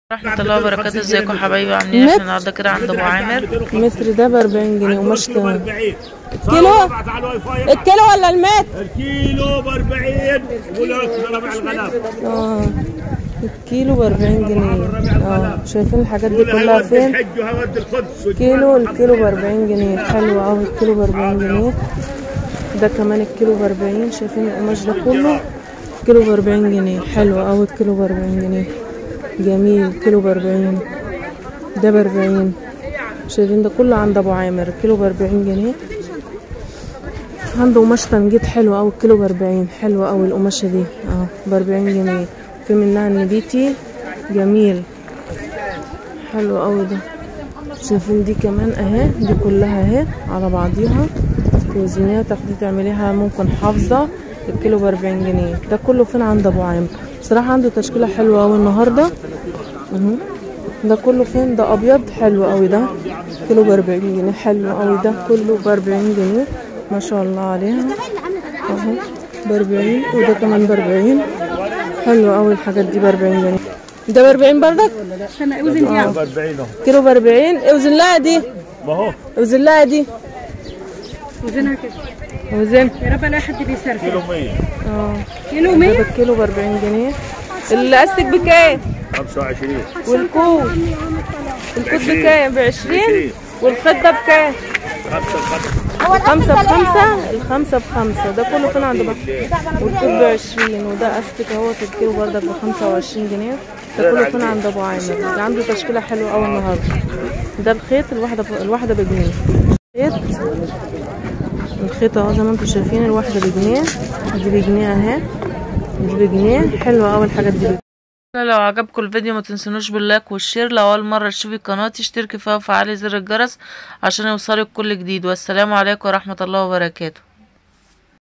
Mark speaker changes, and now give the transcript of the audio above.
Speaker 1: ورحمة الله وبركاته ازيكم حبايبي عاملين ايه احنا النهارده كده عند ابو عامر
Speaker 2: متر ده ب 40 جنيه ومش تمام
Speaker 3: كيلو
Speaker 2: كيلو الكيلو ولا المتر
Speaker 3: الكيلو ب 40 ولا ربع الغنم
Speaker 2: اه الكيلو ب 40 جنيه اه شايفين الحاجات دي كلها فين
Speaker 3: الحج وهود القدس
Speaker 2: كيلو الكيلو ب 40 جنيه حلو قوي الكيلو ب 40 جنيه ده كمان الكيلو ب 40 شايفين القماش ده كله كيلو ب 40 جنيه حلو قوي الكيلو ب 40 جنيه جميل كيلو ب 40 ده ب 40 شايفين ده كله عند ابو عامر كيلو ب 40 جنيه عنده قماش تنجيد حلو قوي الكيلو ب 40 حلو قوي القماشه دي اه ب 40 جنيه في منها النبيتي جميل حلو قوي ده شايفين دي كمان اهي دي كلها اهي على بعضيها توزنيها تاخدي تعمليها ممكن حافظه الكيلو ب 40 جنيه ده كله فين عند ابو عامر بصراحه عنده تشكيله حلوه قوي النهارده اهو ده كله فين ده ابيض حلو قوي ده كيلو ب 40 جنيه حلو قوي ده كله ب 40 جنيه ما شاء الله عليها اهو ب 40 وده كمان ب 40 حلو قوي الحاجات دي ب 40 جنيه ده ب 40 بردك
Speaker 4: استنى اوزن دي
Speaker 3: ب 40 اهو
Speaker 2: كيلو ب 40 اوزن لها دي
Speaker 3: ما هو
Speaker 2: اوزن لها دي
Speaker 4: اوزنها كده
Speaker 2: اوزن
Speaker 4: يا رب الاقي حد بيسرف
Speaker 3: كيلو 100
Speaker 2: اه
Speaker 4: كيلو
Speaker 2: ده
Speaker 4: 100
Speaker 2: بالكيلو ب 40 جنيه الاستك بكام
Speaker 3: 25
Speaker 2: والكوب الكوب بكام ب 20 والخده بكام
Speaker 3: 5
Speaker 2: خمسة بخمسة الخمسة بخمسة ده كله فين عند بكر والكوب بعشرين وده أستك اهوت الكيلو بردك بخمسة وعشرين جنيه ده كله فين عند أبو عامر ده عنده تشكيلة حلوة أوي النهاردة ده الخيط الواحدة الواحدة بجنيه الخيط الخيط اهو زي ما انتم شايفين الواحدة بجنيه دي بجنيه اهي دي بجنيه حلوة أوي الحاجات دي
Speaker 1: لو عجبكم الفيديو ما تنسونوش باللايك والشير لو اول مرة تشوفي قناتي اشتركي فيها وفعلي زر الجرس عشان يوصلك كل جديد والسلام عليكم ورحمة الله وبركاته